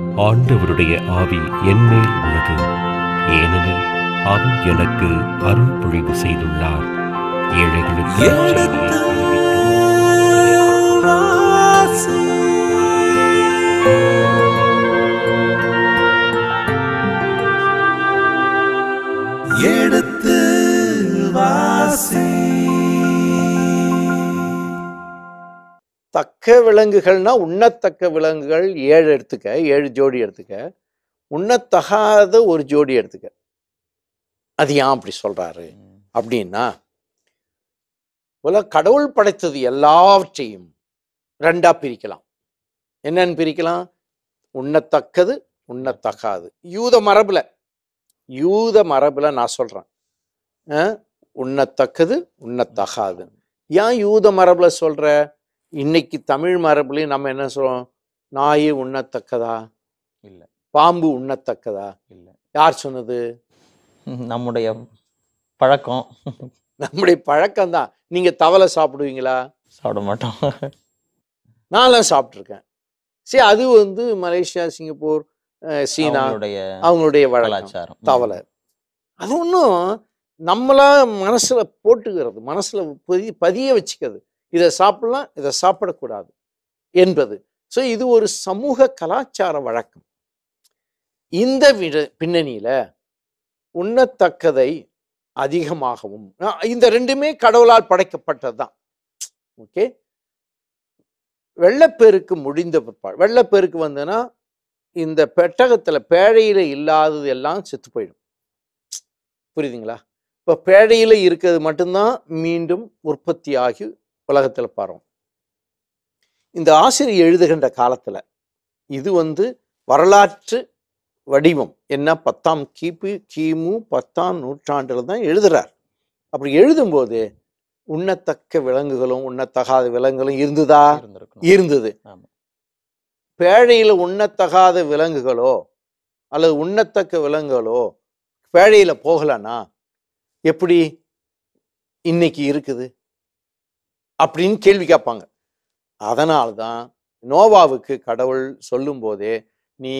ஆண்டவருடைய ஆவி என்மேல் உள்ளது ஏனெனில் அவர் எனக்கு அருள் பொழிவு செய்துள்ளார் ஏழைகளுக்கு எடுத்து வாசி. எடுத்து வாசி தக்க விலங்குகள்னா உண்ணத்தக்க விலங்குகள் ஏழு எடுத்துக்க ஏழு ஜோடி எடுத்துக்க உண்ணத்தகாத ஒரு ஜோடி எடுத்துக்க அது ஏன் அப்படி சொல்றாரு அப்படின்னா உலக கடவுள் படைத்தது எல்லாவற்றையும் ரெண்டா பிரிக்கலாம் என்னன்னு பிரிக்கலாம் உண்ணத்தக்கது உண்ணத்தகாது யூத மரபுல யூத மரபுல நான் சொல்றேன் அஹ், உண்ணத்தக்கது உண்ணத்தகாது ஏன் யூத மரபுல சொல்ற இன்னைக்கு தமிழ் மரபுலையும் நம்ம என்ன சொல்றோம் நாய் உண்ணத்தக்கதா இல்ல பாம்பு உண்ணத்தக்கதா இல்ல யார் சொன்னது நம்முடைய பழக்கம் நம்முடைய பழக்கம்தான் நீங்க தவளை சாப்பிடுவீங்களா சாப்பிட மாட்டோம் நான்லாம் சாப்பிட்ருக்கேன் சரி அது வந்து மலேசியா சிங்கப்பூர் அஹ், சீனா அவங்களுடைய அவங்களுடைய வழக்கம் கலாச்சாரம் தவளை அது ஒன்றும் நம்மளா மனசுல போட்டுக்கிறது மனசுல பதிய பதிய வச்சுக்கிறது இதை சாப்பிடலாம் இதை சாப்பிடக்கூடாது என்பது ஸோ இது ஒரு சமூக கலாச்சார வழக்கம் இந்த விட பின்னணியில உண்ணத்தக்கதை அதிகமாகவும் அஹ் இந்த ரெண்டுமே கடவுளால் படைக்கப்பட்டது தான் ஓகே வெள்ளப்பெருக்கு முடிந்த பிற்பாடு வெள்ளப்பெருக்கு வந்ததுன்னா இந்த பெட்டகத்துல பேழையில இல்லாதது எல்லாம் செத்து போயிடும் புரியுதுங்களா இப்போ பேழையில இருக்கிறது மட்டும்தான் மீண்டும் உற்பத்தி ஆகி உலகத்துல பரவும் இந்த ஆசிரியர் எழுதுகின்ற காலத்துல இது வந்து வரலாற்று வடிவம் என்ன பத்தாம் கிபி கிமு பத்தாம் நூற்றாண்டுல தான் எழுதுறார் அப்படி எழுதும்போது உண்ணத்தக்க விலங்குகளும் உண்ணத்தகாத விலங்குகளும் இருந்ததா இருந்திருக்கணும். இருந்தது ஆமா. பேழையில உண்ணத்தகாத விலங்குகளோ அல்லது உண்ணத்தக்க விலங்குகளோ பேழையில போகலன்னா எப்படி இன்னைக்கு இருக்குது அப்படின்னு கேள்வி கேட்பாங்க அதனால்தான் நோவாவுக்கு கடவுள் சொல்லும் போதே நீ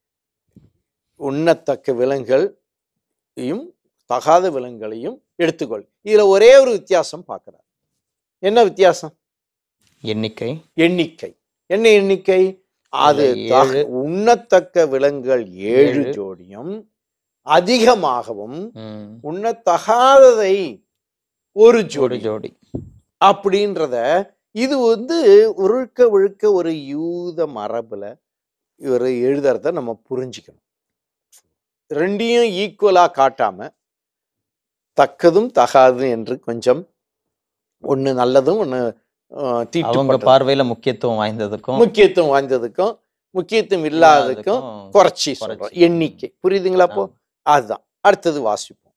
உண்ணத்தக்க விலங்குகளையும் தகாத விலங்குகளையும் எடுத்துக்கொள் இதுல ஒரே ஒரு வித்தியாசம் பார்க்கிறார் என்ன வித்தியாசம் எண்ணிக்கை எண்ணிக்கை என்ன எண்ணிக்கை அது அதுல தக- ஏழு. உண்ணத்தக்க விலங்குகள் ஏழு ஏழு. ஜோடியும் அதிகமாகவும் ம். உண்ணத்தகாததை ஒரு ஒரு ஜோடி ஜோடி அப்படின்றத இது வந்து ஒழுக்க ஒழுக்க ஒரு யூத மரபுல இவர் எழுதுறத நம்ம புரிஞ்சுக்கணும் ரெண்டையும் ஈக்குவலா காட்டாம தக்கதும் தகாதும் என்று கொஞ்சம் ஒண்ணு நல்லதும் ஒண்ணு அஹ், அவங்க தீட்டுப்பட்டதும். பார்வையில முக்கியத்துவம் வாய்ந்ததுக்கும் முக்கியத்துவம் வாய்ந்ததுக்கும் முக்கியத்துவம் இல்லாததுக்கும் இல்லாததுக்கும் குறைச்சி சொல்றோம் குறைச்சி. எண்ணிக்கை புரியுதுங்களா அப்போ அதுதான் அடுத்தது வாசிப்போம்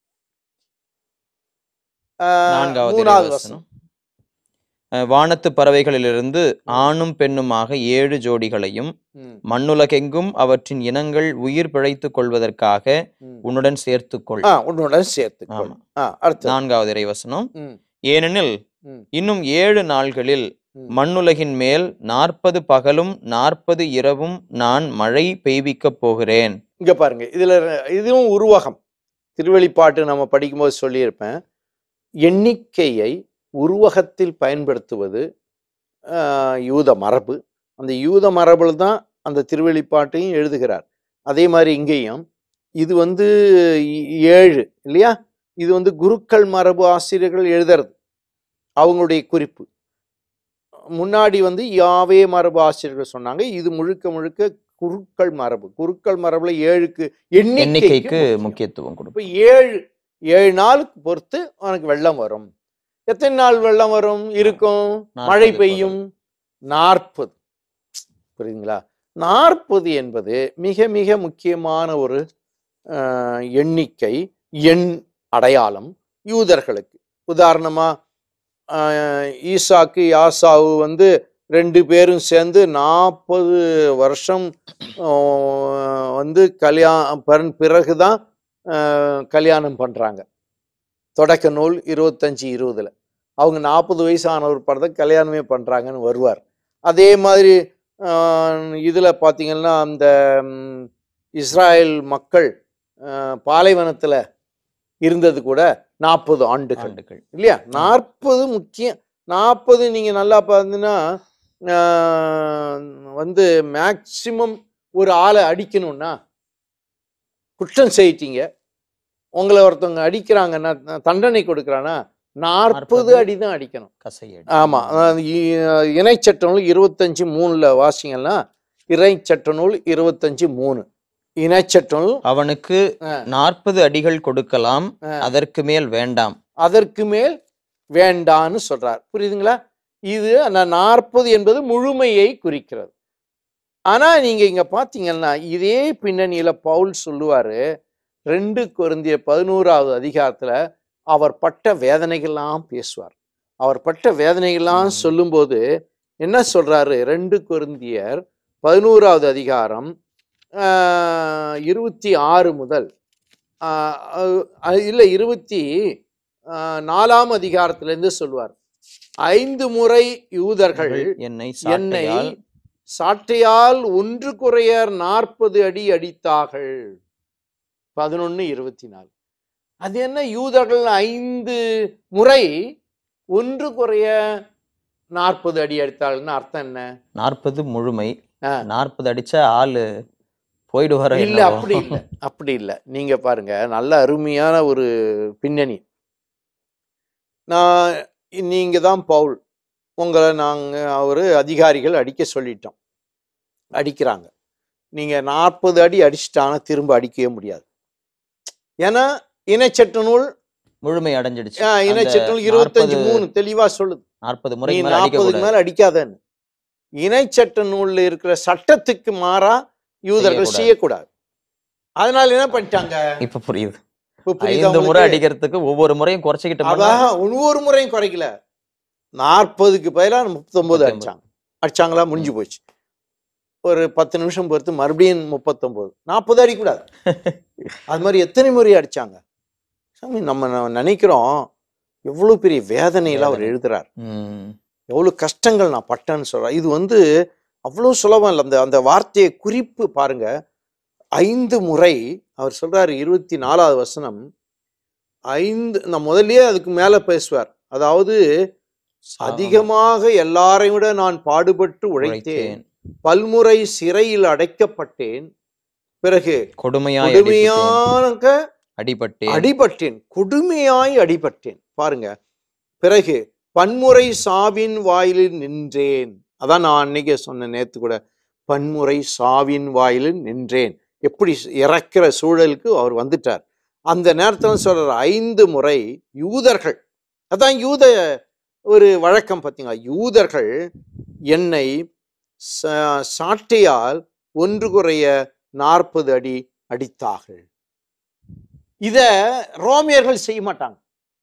ஆஹ், நான்காவது மூணாவது இறைவசனம். வசனம் அஹ், வானத்து பறவைகளிலிருந்து ஆணும் பெண்ணுமாக ஏழு ஜோடிகளையும் ம், மண்ணுலகெங்கும் அவற்றின் இனங்கள் உயிர் பிழைத்துக் கொள்வதற்காக ம். உன்னுடன் சேர்த்துக்கொள் ஆ உன்னுடன் சேர்த்துக்கொள் ஆமா. ஆ அடுத்தது நான்காவது இறைவசனம் ம், ஏனெனில் ம். இன்னும் ஏழு நாள்களில் ம். மண்ணுலகின் மேல் நாற்பது பகலும் நாற்பது இரவும் நான் மழை பெய்விக்கப் போகிறேன் இங்க பாருங்க இதுல ரெ- இதுவும் உருவகம் திருவெளிப்பாட்டு நம்ம படிக்கும்போது சொல்லியிருப்பேன் எண்ணிக்கையை உருவகத்தில் பயன்படுத்துவது ஆஹ், யூத மரபு அந்த யூத மரபுல தான் அந்த திருவெளிப்பாட்டையும் எழுதுகிறார் அதே மாதிரி இங்கேயும் இது வந்து இ- ஏழு இல்லையா இது வந்து குருக்கள் மரபு ஆசிரியர்கள் எழுதுறது அவங்களுடைய குறிப்பு முன்னாடி வந்து யாவே மரபு ஆசிரியர்கள் சொன்னாங்க இது முழுக்க முழுக்க குருக்கள் மரபு குருக்கள் மரபுல ஏழுக்கு எண்ணிக்கைக்கு எண்ணிக்கைக்கு முக்கியம். முக்கியத்துவம் கொடுப்போம் இப்ப ஏழு ஏழு நாளுக்கு பொறுத்து உனக்கு வெள்ளம் வரும் எத்தனை நாள் வெள்ளம் வரும் இருக்கும் மழை நாற்பது பெய்யும் நாற்பது புரியுதுங்களா நாற்பது என்பது மிக மிக முக்கியமான ஒரு அஹ், எண்ணிக்கை எண் அடையாளம் யூதர்களுக்கு உதாரணமா அஹ், ஈசாக்கு யாசாவு வந்து ரெண்டு பேரும் சேர்ந்து நாற்பது வருஷம் அஹ், வந்து கல்யாணம் பிறகுதான் அஹ், கல்யாணம் பண்றாங்க தொடக்க நூல் இருபத்தஞ்சு இருபதுல அவங்க நாற்பது வயசு ஆன ஒரு படத்தை கல்யாணமே பண்றாங்கன்னு வருவார் அதே மாதிரி இதில் பார்த்தீங்கன்னா அந்த ம், இஸ்ராயேல் மக்கள் பாலைவனத்தில் இருந்தது கூட நாற்பது ஆண்டுகள் ஆண்டுகள் இல்லையா நாற்பது முக்கியம் நாற்பது நீங்கள் நல்லா பார்த்தீங்கன்னா வந்து மேக்சிமம் ஒரு ஆளை அடிக்கணும்னா குற்றம் செய்யிட்டீங்க உங்களை ஒருத்தவங்க அடிக்கிறாங்கன்னா தண்டனை கொடுக்குறான்னா நாற்பது 40 அடி தான் அடிக்கணும் கசையடி ஆமாம் இணைச்சட்ட நூல் இருபத்தஞ்சு மூணில் வாசிங்கன்னா இறைச்சட்ட நூல் இருபத்தஞ்சு மூணு இணைச்சட்ட நூல் அவனுக்கு ஆ. நாற்பது அடிகள் கொடுக்கலாம் ஆ. அதற்கு மேல் வேண்டாம் அதற்கு மேல் வேண்டான்னு சொல்றார் புரியுதுங்களா இது அந்த நாற்பது என்பது முழுமையை குறிக்கிறது ஆனா நீங்க இங்க பாத்தீங்கன்னா இதே பின்னணியில பவுல் சொல்லுவாரு ரெண்டு கொரிந்திய பதினோராவது அதிகாரத்துல அவர் பட்ட வேதனைகள்லாம் பேசுவார் அவர் பட்ட வேதனைகள்லாம் ம். சொல்லும்போது என்ன சொல்றாரு ரெண்டு கொரிந்தியர் பதினோராவது அதிகாரம் ஆஹ், இருபத்தி ஆறு முதல் ஆஹ், அஹ், இல்லை இருபத்தி ஆஹ், நாலாம் அதிகாரத்திலிருந்து சொல்வார் ஐந்து முறை யூதர்கள் என்னை என்னை சாட்டையால் சாட்டையால் ஒன்று குறையர் நாற்பது அடி அடித்தார்கள் பதினொன்னு இருபத்தி நாலு அது என்ன யூதர்கள் ஐந்து முறை ஒன்று குறைய நாற்பது அடி அடித்தாள்னு அர்த்தம் என்ன நாற்பது முழுமை ஆ. நாற்பது அடிச்சா ஆளு போயிடுவாரோ இல்ல என்னவோ. அப்படி இல்ல அப்படி இல்ல நீங்க பாருங்க நல்ல அருமையான ஒரு பின்னணி நான் நீங்க தான் பவுல் உங்களை நாங்க ஒரு அதிகாரிகள் அடிக்க சொல்லிட்டோம் அடிக்கிறாங்க நீங்க நாற்பது அடி அடிச்சிட்டானா திரும்ப அடிக்கவே முடியாது ஏன்னா இணைச்சட்ட நூல் முழுமை அடைஞ்சிடுச்சு ஆஹ், இணைச்சட்ட நூல் இருபத்தஞ்சு 40 மூணு தெளிவா சொல்லுது நாற்பது நீ முறைக்கு மேல அடிக்க நாற்பதுக்கு கூடாது மேல அடிக்காதன்னு இணைச்சட்ட நூல்ல இருக்கிற சட்டத்துக்கு மாறா யூதர்கள் செய்யக்கூடாது. செய்யக்கூடாது அதனால என்ன பண்ணிட்டாங்க இப்ப புரியுது இப்ப புரியுதா ஐந்து முறை உங்களுக்கு? அடிக்கிறதுக்கு ஒவ்வொரு முறையும் குறைச்சிக்கிட்டு பண்ணா அதான் ஒவ்வொரு முறையும் குறைக்கல நாற்பதுக்கு பதிலாக முப்பத்தொன்பது முப்பத்தொன்பது. அடிச்சாங்க அடிச்சாங்களா முடிஞ்சு போச்சு ஒரு பத்து நிமிஷம் பொறுத்து மறுபடியும் முப்பத்தொன்பது நாற்பது அடிக்கூடாது அது மாதிரி எத்தனை முறை அடிச்சாங்க சாமி நம்ம ந- நினைக்கிறோம் எவ்வளவு பெரிய வேதனையில அவர் வேதனை. எழுதுறார் ம். எவ்வளவு கஷ்டங்கள் நான் பட்டேன்னு சொல்றேன் இது வந்து அவ்வளோ சுலபம் இல்லை அந்த அந்த வார்த்தையை குறிப்பு பாருங்க ஐந்து முறை அவர் சொல்றாரு இருபத்தி நாலாவது வசனம் ஐந்து நான் முதல்லயே அதுக்கு மேல பேசுவார் அதாவது அதிகமாக எல்லாரையும் விட நான் பாடுபட்டு உழைத்தேன் உழைத்தேன். பல்முறை சிறையில் அடைக்கப்பட்டேன் பிறகு கொடுமையாய் அடிபட்டேன். கொடுமையாக அடிபட்டேன் அடிபட்டேன் கொடுமையாய் அடிபட்டேன் பாருங்க பிறகு பன்முறை சாவின் வாயிலில் நின்றேன் அதான் நான் அன்னைக்கு சொன்னேன் நேத்து கூட பன்முறை சாவின் வாயிலில் நின்றேன் எப்படி இறக்கிற சூழலுக்கு அவர் வந்துட்டார் அந்த நேரத்தில் சொல்றார் ஐந்து முறை யூதர்கள் அதான் யூத ஒரு வழக்கம் பார்த்தீங்களா யூதர்கள் என்னை சா- சாட்டையால் ஒன்று குறைய நாற்பது அடி அடித்தார்கள் இத ரோமியர்கள் செய்ய மாட்டாங்க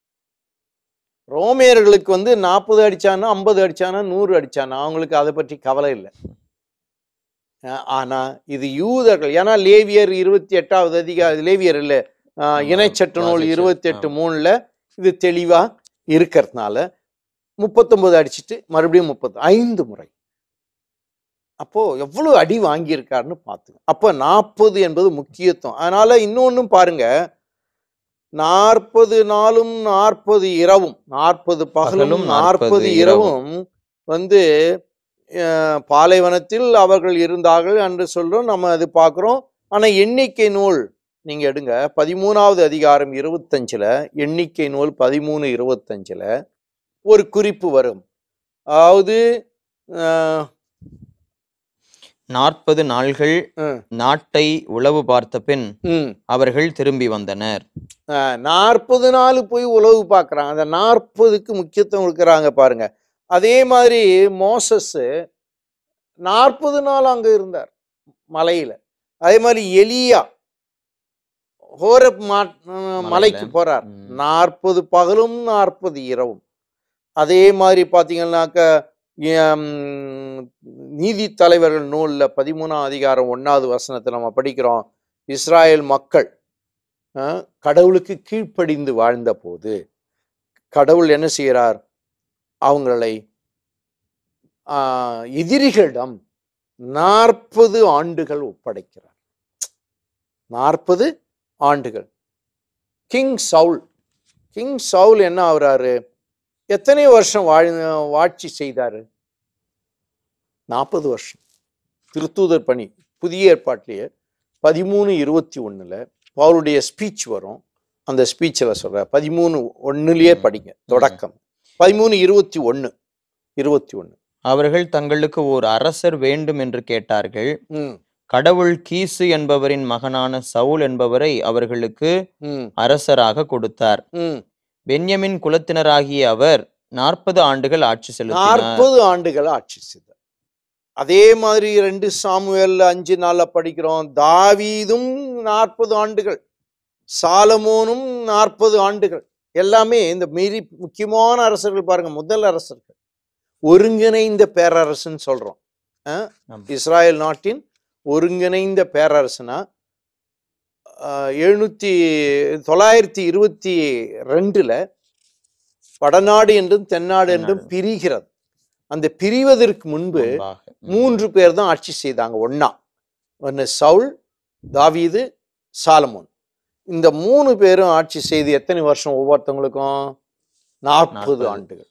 ரோமியர்களுக்கு வந்து நாற்பது அடிச்சானா ஐம்பது அடிச்சானா நூறு அடிச்சானா அவங்களுக்கு அதை பற்றி கவலை இல்லை அஹ் ஆனா இது யூதர்கள் ஏன்னா லேவியர் இருபத்தி எட்டாவது அதிகார லேவியர் இல்லை ஆமா, இணைச்சட்ட நூல் வாசிச்சேன். இருபத்தி எட்டு ஆமா. மூணுல இது தெளிவா இருக்கிறதுனால முப்பத்தொன்பது அடிச்சிட்டு மறுபடியும் முப்பது ஐந்து முறை அப்போ எவ்வளவு அடி வாங்கியிருக்காருன்னு பார்த்துங்க அப்போ நாற்பது என்பது முக்கியத்துவம் அதனால இன்னொன்னும் பாருங்க நாற்பது நாளும் நாற்பது இரவும் நாற்பது பகலும் பகலும் நாற்பது 40 இரவும் வந்து அஹ், பாலைவனத்தில் அவர்கள் இருந்தார்கள் என்று சொல்றோம் நம்ம அது பார்க்குறோம் ஆனா எண்ணிக்கை நூல் நீங்க எடுங்க பதிமூணாவது அதிகாரம் இருபத்தஞ்சுல எண்ணிக்கை நூல் பதிமூணு இருபத்தஞ்சுல ஒரு குறிப்பு வரும் அதாவது அஹ், நாற்பது நாள்கள் ம். நாட்டை உளவு பார்த்த பின் ம், அவர்கள் திரும்பி வந்தனர் அஹ், நாற்பது நாள் போய் உழவு பார்க்குறாங்க அந்த நாற்பதுக்கு முக்கியத்துவம் கொடுக்குறாங்க பாருங்க அதே மாதிரி மோசஸ் நாற்பது நாள் அங்க இருந்தார் மலையில அதே மாதிரி எலியா ஹோரப் மா அஹ், மலைக்கு மலையில. போறார் ம். நாற்பது பகலும் நாற்பது இரவும் அதே மாதிரி பார்த்தீங்கன்னாக்க ஹம், நீதி தலைவர்கள் நூலில் பதிமூணாம் அதிகாரம் ஒன்றாவது வசனத்தை நம்ம படிக்கிறோம் இஸ்ராயேல் மக்கள் அஹ், கடவுளுக்கு கீழ்ப்படிந்து வாழ்ந்த போது கடவுள் என்ன செய்கிறார் அவங்களை ஆஹ், எதிரிகளிடம் நாற்பது ஆண்டுகள் ஒப்படைக்கிறார் நாற்பது ஆண்டுகள் கிங் சவுல் கிங் சவுல் என்ன ஆகுறாரு எத்தனை வருஷம் வாழ் ஆட்சி செய்தாரு நாற்பது வருஷம் திருத்தூதர் பணி புதிய ஏற்பாட்டிலேயே பதிமூணு இருபத்தி ஒண்ணுல பவுலுடைய ஸ்பீச் வரும் அந்த ஸ்பீச்சில் சொல்ற பதிமூணு ஒண்ணுலயே படிங்க தொடக்கம் பதிமூணு இருபத்தி ஒண்ணு இருபத்தி ஒண்ணு அவர்கள் தங்களுக்கு ஓர் அரசர் வேண்டும் என்று கேட்டார்கள் ம் கடவுள் கீசு என்பவரின் மகனான சவுல் என்பவரை அவர்களுக்கு ம் அரசராக கொடுத்தார் ம் பென்யமின் குலத்தினராகிய அவர் நாற்பது ஆண்டுகள் ஆட்சி செலுத்தினார் நாற்பது ஆண்டுகள் ஆட்சி செய்தார் அதே மாதிரி ரெண்டு சாமுவேல் அஞ்சு நாள்ல படிக்கிறோம் தாவீதும் நாற்பது ஆண்டுகள் சாலமோனும் நாற்பது ஆண்டுகள் எல்லாமே இந்த மீறி முக்கியமான அரசர்கள் பாருங்க முதல் அரசர்கள் ஒருங்கிணைந்த பேரரசுன்னு சொல்றோம் அஹ், ஆமா. இஸ்ராயல் நாட்டின் ஒருங்கிணைந்த பேரரசுனா அஹ், எழுநூத்தி தொள்ளாயிரத்தி இருபத்தி ரெண்டுல வடநாடு என்றும் தென்னாடு என்றும் தென்னாடு. பிரிகிறது அந்த பிரிவதற்கு முன்பு முன்பாக. ம். மூன்று பேர் தான் ஆட்சி செய்தாங்க ஒண்ணா ஒன்று சவுல் தாவீது சாலமோன் இந்த மூணு பேரும் ஆட்சி செய்து எத்தனை வருஷம் ஒவ்வொருத்தவங்களுக்கும் நாற்பது 40. ஆண்டுகள்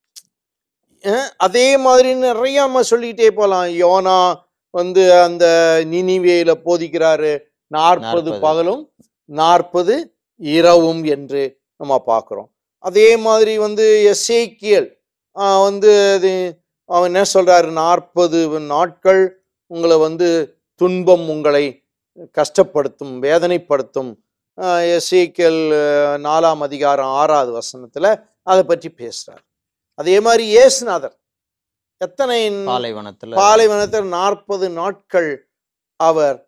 அஹ் அதே மாதிரி நிறைய நம்ம சொல்லிக்கிட்டே போகலாம் யோனா வந்து அந்த நினிவேல போதிக்கிறாரு நாற்பது 40. பகலும் நாற்பது இரவும் என்று நம்ம பார்க்குறோம் அதே மாதிரி வந்து எஸ்ஏக்கியல் வந்து அது அவன் என்ன சொல்றாரு நாற்பது நாட்கள் உங்களை வந்து துன்பம் உங்களை கஷ்டப்படுத்தும் வேதனைப்படுத்தும் எஸ்ஏக்கியல் நாலாம் அதிகாரம் ஆறாவது வசனத்துல அதை பற்றி பேசுறார் அதே மாதிரி இயேசுநாதர் எத்தனை பாலைவனத்துல பாலைவனத்தில் நாற்பது நாட்கள் அவர்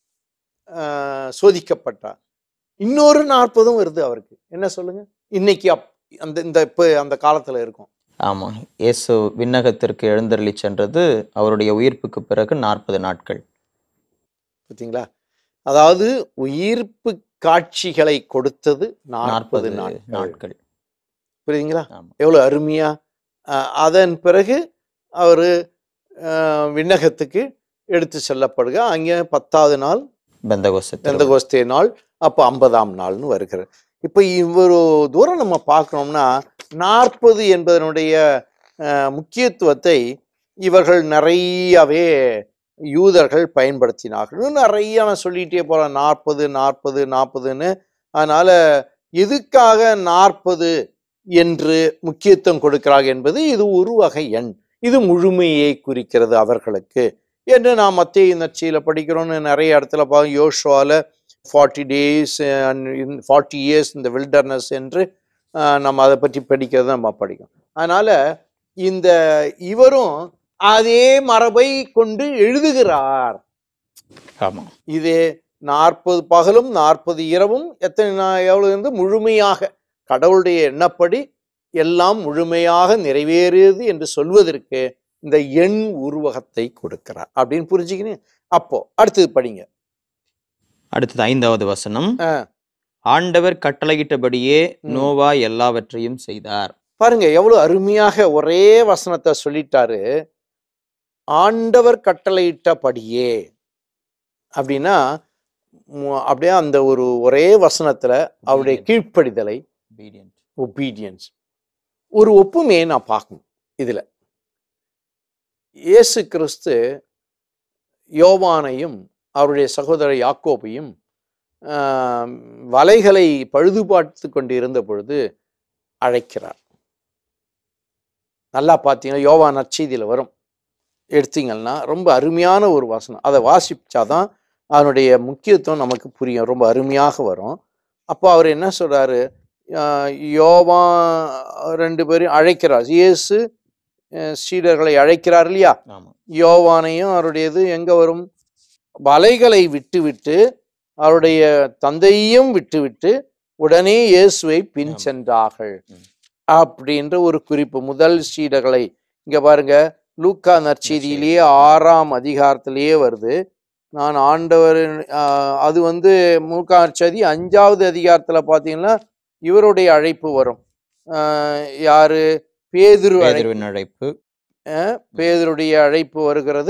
ஆஹ், சோதிக்கப்பட்டார் இன்னொரு நாற்பதும் வருது அவருக்கு என்ன சொல்லுங்க இன்னைக்கு அப் அந்த இந்த இப்போ அந்த காலத்துல இருக்கும் ஆமா இயேசு விண்ணகத்திற்கு எழுந்தருளி சென்றது அவருடைய உயிர்ப்புக்கு பிறகு நாற்பது நாட்கள் பார்த்தீங்களா அதாவது உயிர்ப்பு காட்சிகளை கொடுத்தது நாற்பது நாற்பது நாட்கள் நாட்கள் புரியுதுங்களா ஆமா எவ்வளவு அருமையா அஹ், அதன் பிறகு அவர் விண்ணகத்துக்கு எடுத்து செல்லப்படுக அங்கே பத்தாவது நாள் பெந்தகோஸ்து பெந்தகோஸ்தே நாள் அப்போ ஐம்பதாம் நாள்னு வருகிறது இப்போ இவ்வளோ தூரம் நம்ம பார்க்குறோம்னா நாற்பது என்பதனுடைய அஹ், முக்கியத்துவத்தை இவர்கள் நிறையவே யூதர்கள் பயன்படுத்தினார்கள் இன்னும் நிறைய நான் சொல்லிகிட்டே போகலாம் நாற்பது நாற்பது நாற்பதுன்னு அதனால் எதுக்காக நாற்பது என்று முக்கியத்துவம் கொடுக்கிறார்கள் என்பது இது ஒரு வகை எண் இது முழுமையை குறிக்கிறது அவர்களுக்கு என்று நாம் மத்திய நச்சியில் படிக்கிறோம்னு நிறைய இடத்துல பார்க்க யோசுவால ஃபார்ட்டி டேஸ் ஃபார்ட்டி இயர்ஸ் இந்த வில்டர்னஸ் என்று அஹ், நம்ம அதை பற்றி படிக்கிறத நம்ம படிக்கிறோம் அதனால் இந்த இவரும் அதே மரபை கொண்டு எழுதுகிறார் ஆமா இது நாற்பது பகலும் நாற்பது இரவும் எத்தனை நா- எவ்வளவு இருந்து முழுமையாக கடவுளுடைய எண்ணப்படி எல்லாம் முழுமையாக நிறைவேறியது என்று சொல்வதற்கு இந்த எண் உருவகத்தை கொடுக்கிறார் அப்படின்னு புரிஞ்சுக்கினேன் அப்போ அடுத்தது படிங்க அடுத்தது ஐந்தாவது வசனம் ஆ. ஆண்டவர் கட்டளையிட்டபடியே ம். நோவா எல்லாவற்றையும் செய்தார் பாருங்க எவ்வளவு அருமையாக ஒரே வசனத்தை சொல்லிட்டாரு ஆண்டவர் கட்டளையிட்டபடியே அப்படின்னா மு- அப்படியே அந்த ஒரு ஒரே வசனத்துல அவருடைய Obedient. கீழ்ப்படிதலை Obedient. ஒபீடியன்ஸ் ஒரு ஒப்புமையை நான் பார்க்கணும் இதுல இயேசு கிறிஸ்து யோவானையும் அவருடைய சகோதரர் யாக்கோபையும் ஆம், வலைகளை பழுது பார்த்து கொண்டு இருந்த பொழுது அழைக்கிறார் நல்லா பார்த்தீங்கன்னா யோவான் நற்செய்தியில் வரும் எடுத்தீங்கன்னா ரொம்ப அருமையான ஒரு வசனம் அதை வாசிச்சாதான் அதனுடைய முக்கியத்துவம் நமக்கு புரியும் ரொம்ப அருமையாக வரும் அப்போ அவர் என்ன சொல்றாரு ஆஹ் யோவான் ரெண்டு பேரையும் அழைக்கிறார் இயேசு அஹ் சீடர்களை அழைக்கிறார் இல்லையா ஆமா யோவானையும் அவருடையது எங்க வரும் வலைகளை விட்டுவிட்டு அவருடைய தந்தையையும் விட்டுவிட்டு உடனே இயேசுவை பின் ஆமா. சென்றார்கள் ம். அப்படின்ற ஒரு குறிப்பு முதல் சீடர்களை இங்க பாருங்க லூக்கா நற்செய்தியிலேயே ஆறாம் அதிகாரத்திலேயே வருது நான் ஆண்டவர் ஆஹ், அது வந்து லூக்கா நற்செய்தி அஞ்சாவது அதிகாரத்துல பாத்தீங்கன்னா இவருடைய அழைப்பு வரும் ஆஹ், யாரு பேதுரு அழைப்பு பேதுருவின் அழைப்பு அஹ் பேதருடைய அழைப்பு வருகிறது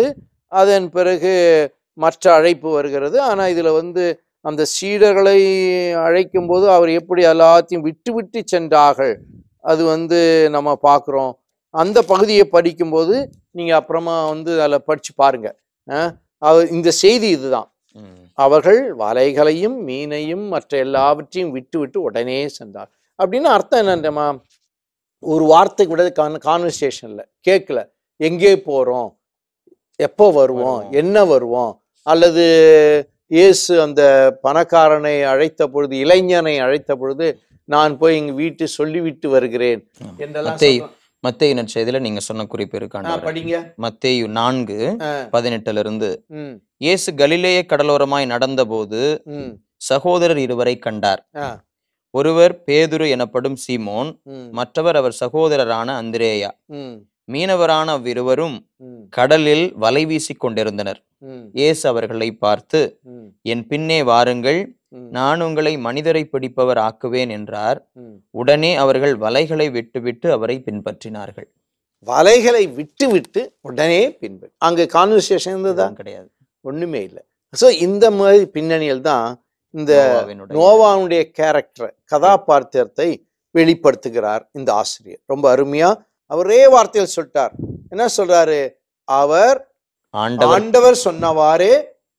அதன் பிறகு மற்ற அழைப்பு வருகிறது ஆனா இதுல வந்து அந்த சீடர்களை அழைக்கும் போது அவர் எப்படி எல்லாத்தையும் விட்டு விட்டு சென்றார்கள் அது வந்து நம்ம பார்க்குறோம் அந்த பகுதியை படிக்கும்போது நீங்க அப்புறமா வந்து அதில் படிச்சு பாருங்க அஹ், அவர் இந்த செய்தி இதுதான் ம். அவர்கள் வலைகளையும் மீனையும் மற்ற எல்லாவற்றையும் விட்டு விட்டு உடனே சென்றார் அப்படின்னு அர்த்தம் என்னன்றமா ஒரு வார்த்தை கூட கான் கான்வர்சேஷன்ல கேட்கல எங்கே போறோம் எப்போ வருவோம் வருவோம். என்ன வருவோம் அல்லது இயேசு அந்த பணக்காரனை அழைத்த பொழுது இளைஞனை அழைத்த பொழுது நான் போய் எங்க வீட்டு சொல்லிவிட்டு வருகிறேன் ஆமா. என்றெல்லாம் மத்தேயு சொல்றோம். மத்தேயு நற்செய்தியில நீங்க சொன்ன குறிப்பு ஆ, இருக்காண்டு படிங்க மத்தேயு நான்கு ஆ, பதினெட்டுல இருந்து ம், இயேசு கலிலேய கடலோரமாய் நடந்தபோது ம், சகோதரர் இருவரை கண்டார் ஆ, ஒருவர் பேதுரு எனப்படும் சீமோன் ம், மற்றவர் அவர் சகோதரரான அந்திரேயா ம், மீனவரான அவ்விருவரும் ம், கடலில் வலை வீசிக் கொண்டிருந்தனர் ம், இயேசு அவர்களை பார்த்து ம், என் பின்னே வாருங்கள் ம், நான் உங்களை மனிதரை பிடிப்பவர் ஆக்குவேன் என்றார் ம். உடனே அவர்கள் வலைகளை விட்டுவிட்டு அவரை பின்பற்றினார்கள் வலைகளை விட்டு விட்டு உடனே பின்பு அங்க கான்வர்சேஷன் இருந்ததா இதுவும் கிடையாது ஒண்ணுமே இல்லை ஸோ இந்த மாதிரி பின்னணியில் தான் இந்த நோவாவினுடைய நோவாவுடைய கேரக்டர் கதாபாத்திரத்தை வெளிப்படுத்துகிறார் இந்த ஆசிரியர் ரொம்ப அருமையா அவரே வார்த்தையில் சொல்லிட்டார் என்ன சொல்றாரு அவர் ஆண்டவர் ஆண்டவர் சொன்னவாறே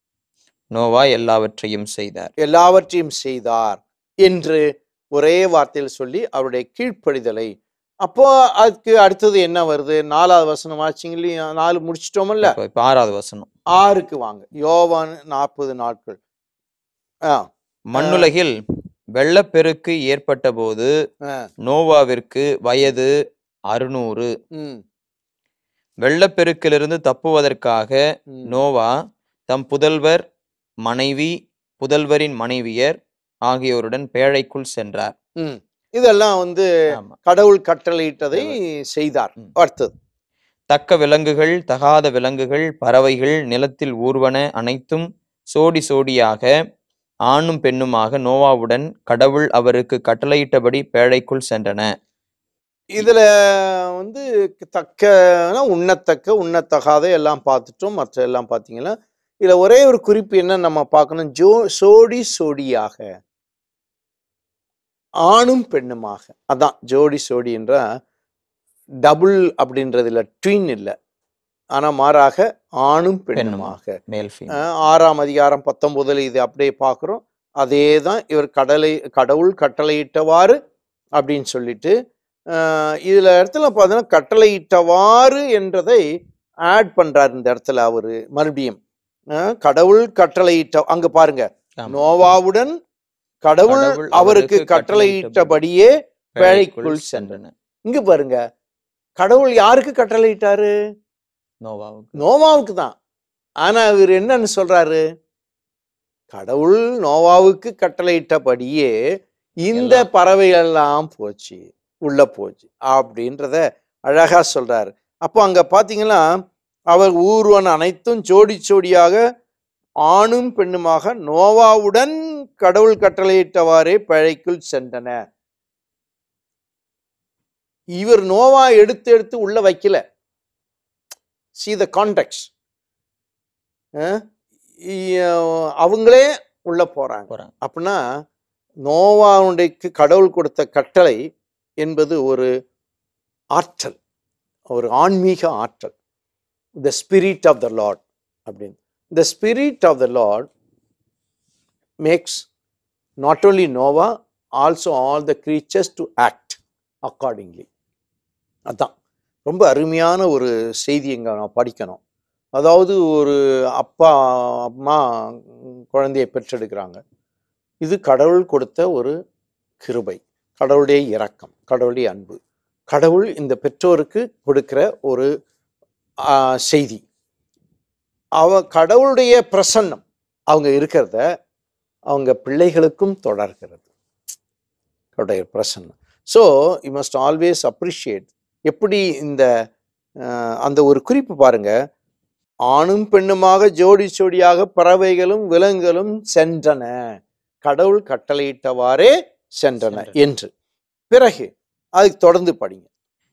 நோவா எல்லாவற்றையும் செய்தார் எல்லாவற்றையும் செய்தார் என்று ஒரே வார்த்தையில் சொல்லி அவருடைய கீழ்ப்படிதலை அப்போ அதுக்கு அடுத்தது என்ன வருது நாலாவது வசனம் ஆச்சுங்களா நாலு முடிச்சிட்டோமல்ல இப்ப- இப்ப ஆறாவது வசனம் ஆறுக்கு வாங்க யோவான் நாற்பது நாட்கள் ஆ மண்ணுலகில் வெள்ளப்பெருக்கு ஏற்பட்ட போது ஆ, நோவாவிற்கு வயது அறுநூறு ம், வெள்ளப்பெருக்கிலிருந்து தப்புவதற்காக ம். நோவா தம் புதல்வர் மனைவி புதல்வரின் மனைவியர் ஆகியோருடன் பேழைக்குள் சென்றார் ம். இதெல்லாம் வந்து ஆமா. கடவுள் கட்டளையிட்டதை செய்தார் ம். அடுத்தது தக்க விலங்குகள் தகாத விலங்குகள் பறவைகள் நிலத்தில் ஊர்வன அனைத்தும் சோடி சோடியாக ஆணும் பெண்ணுமாக நோவாவுடன் கடவுள் அவருக்கு கட்டளையிட்டபடி பேழைக்குள் சென்றன இதுல வந்து தக்க உண்ணத்தக்க உண்ணத்தகாத எல்லாம் பார்த்துட்டோம் மற்ற எல்லாம் பார்த்தீங்கன்னா இதுல ஒரே ஒரு குறிப்பு என்ன நம்ம பார்க்கணும் ஜோ சோடி சோடியாக ஆணும் பெண்ணுமாக அதான் ஜோடி சோடி என்ற டபுள் அப்படின்றது இல்லை ட்வின் இல்லை ஆனா மாறாக ஆணும் பெண்ணுமாக மேல் female. அஹ் ஆறாம் அதிகாரம் பத்தொன்பதுல இது அப்படியே பார்க்குறோம் அதே தான் இவர் கடலை கடவுள் கட்டளையிட்டவாறு அப்படின்னு சொல்லிட்டு அஹ் இதுல இடத்துல பார்த்தீங்கன்னா கட்டளையிட்டவாறு என்றதை ஆட் பண்றார் இந்த இடத்துல அவரு மறுபடியும் அஹ் கடவுள் கட்டளையிட்ட அங்க பாருங்க ஆமா. நோவாவுடன் கடவுள் கடவுள் அவருக்கு கட்டளையிட்டபடியே பேழைக்குள் சென்றன இங்க பாருங்க கடவுள் யாருக்கு கட்டளையிட்டாரு நோவாவுக்கு நோவாவுக்கு தான் ஆனா இவர் என்னன்னு சொல்றாரு கடவுள் நோவாவுக்கு கட்டளையிட்டபடியே இந்த எல்லாம். பறவைகள் எல்லாம் போச்சு உள்ள போச்சு அப்படின்றத அழகா சொல்றாரு அப்போ அங்க பாத்தீங்கன்னா அவர் ஊர்வன் அனைத்தும் ஜோடி ஜோடியாக ஆணும் பெண்ணுமாக நோவாவுடன் கடவுள் கட்டளையிட்டவாறே பழைக்குள் சென்றன இவர் நோவா எடுத்து எடுத்து உள்ள வைக்கல see the context அஹ் இ- அவங்களே உள்ள போறாங்க போறாங்க அப்படின்னா நோவாவுடைக்கு கடவுள் கொடுத்த கட்டளை என்பது ஒரு ஆற்றல் ஒரு ஆன்மீக ஆற்றல் the spirit of the Lord அப்படின்னு the spirit of the Lord makes not only Noah also all the creatures to act accordingly அதான் ரொம்ப அருமையான ஒரு செய்தி இங்கே நான் படிக்கணும் அதாவது ஒரு அப்பா அம்மா ம், குழந்தையை பெற்றெடுக்கிறாங்க இது கடவுள் கொடுத்த ஒரு கிருபை கடவுளுடைய இரக்கம் கடவுளுடைய அன்பு கடவுள் இந்த பெற்றோருக்கு கொடுக்கிற ஒரு ஆ, செய்தி அவ கடவுளுடைய பிரசன்னம் அவங்க இருக்கிறத அவங்க பிள்ளைகளுக்கும் தொடர்கிறது கடவுளுடைய பிரசன்னம் so you must always appreciate எப்படி இந்த அஹ், அந்த ஒரு குறிப்பு பாருங்க ஆணும் பெண்ணுமாக ஜோடி ஜோடியாக பறவைகளும் விலங்குகளும் சென்றன கடவுள் கட்டளையிட்டவாறே சென்றன சென்றன. என்று பிறகு அதுக்கு தொடர்ந்து படிங்க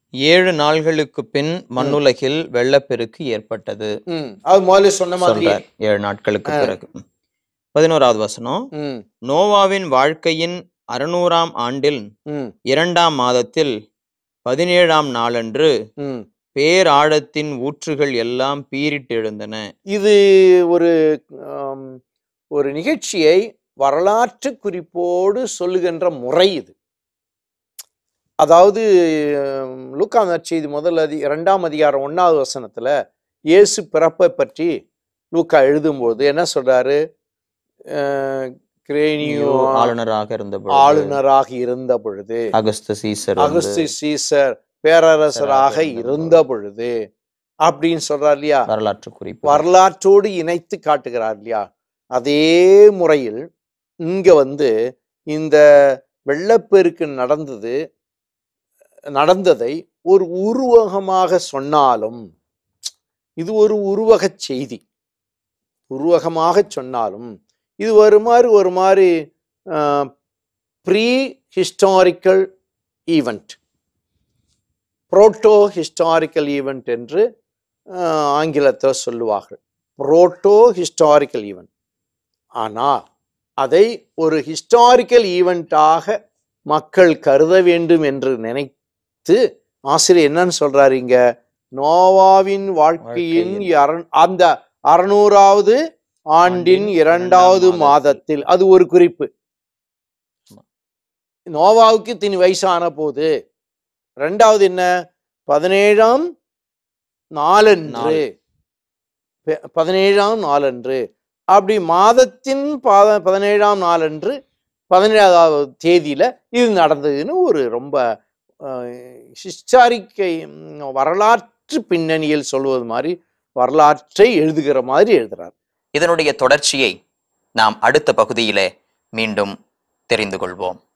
ஏழு நாள்களுக்கு பின் மண்ணுலகில் வெள்ளப்பெருக்கு ஏற்பட்டது ம் அது முதல்ல சொன்ன மாதிரி சொல்றார் ஏழு நாட்களுக்கு பிறகு ம். பதினோராவது வசனம் ம் நோவாவின் வாழ்க்கையின் அறுநூறாம் ஆண்டில் ம் இரண்டாம் மாதத்தில் பதினேழாம் நாளன்று ம் பேராழத்தின் ஊற்றுகள் எல்லாம் பீரிட்டு எழுந்தன இது ஒரு ஆம், ஒரு நிகழ்ச்சியை வரலாற்று குறிப்போடு சொல்லுகின்ற முறை இது அதாவது ஆம், லூக்கா நற்செய்தி முதல் அதி இரண்டாம் அதிகாரம் ஒன்றாவது வசனத்துல இயேசு பிறப்பை பற்றி லூக்கா எழுதும்போது என்ன சொல்றாரு அஹ், கிரேனியோ ஆளுநராக இருந்த பொழுது ஆளுநராக இருந்த பொழுது அகஸ்த சீசர் வந்து அகஸ்து சீசர் பேரரசராக இருந்த இருந்த பொழுது அப்படின்னு சொல்றார் இல்லையா வரலாற்று குறிப்பு வரலாற்றோடு இணைத்து காட்டுகிறார் இல்லையா அதே முறையில் இங்க வந்து இந்த வெள்ளப்பெருக்கு நடந்தது நடந்ததை ஒரு உருவகமாக சொன்னாலும் இது ஒரு உருவகச் செய்தி உருவகமாக சொன்னாலும் இது ஒரு மாதிரி ஒரு மாதிரி pre historical event proto historical event என்று ஆஹ், ஆங்கிலத்தில் சொல்லுவார்கள் புரோட்டோ ஹிஸ்டாரிக்கல் ஈவெண்ட் ஆனால் அதை ஒரு ஹிஸ்டாரிக்கல் ஈவெண்ட்டாக மக்கள் கருத வேண்டும் என்று நினைத்து ஆசிரியர் என்னன்னு சொல்றாரு இங்க நோவாவின் வாழ்க்கையின் வாழ்க்கையின் அரண்- அந்த அறுநூறாவது ஆண்டின் ஆண்டின் இரண்டாவது இரண்டாம் மாதத்தில் அது ஒரு குறிப்பு நோவாவுக்கு தினி வயசான போது ரெண்டாவது என்ன பதினேழாம் நாளன்று நாள். பெ- பதினேழாம் நாளன்று அப்படி மாதத்தின் பாத பதினேழாம் நாளன்று பதினேழாவது தேதியில இது நடந்ததுன்னு ஒரு ரொம்ப ஹிஸ்டாரிக்கை வரலாற்று பின்னணியில் சொல்வது மாதிரி வரலாற்றை எழுதுகிற மாதிரி எழுதுறார் இதனுடைய தொடர்ச்சியை நாம் அடுத்த பகுதியிலே மீண்டும் தெரிந்து கொள்வோம்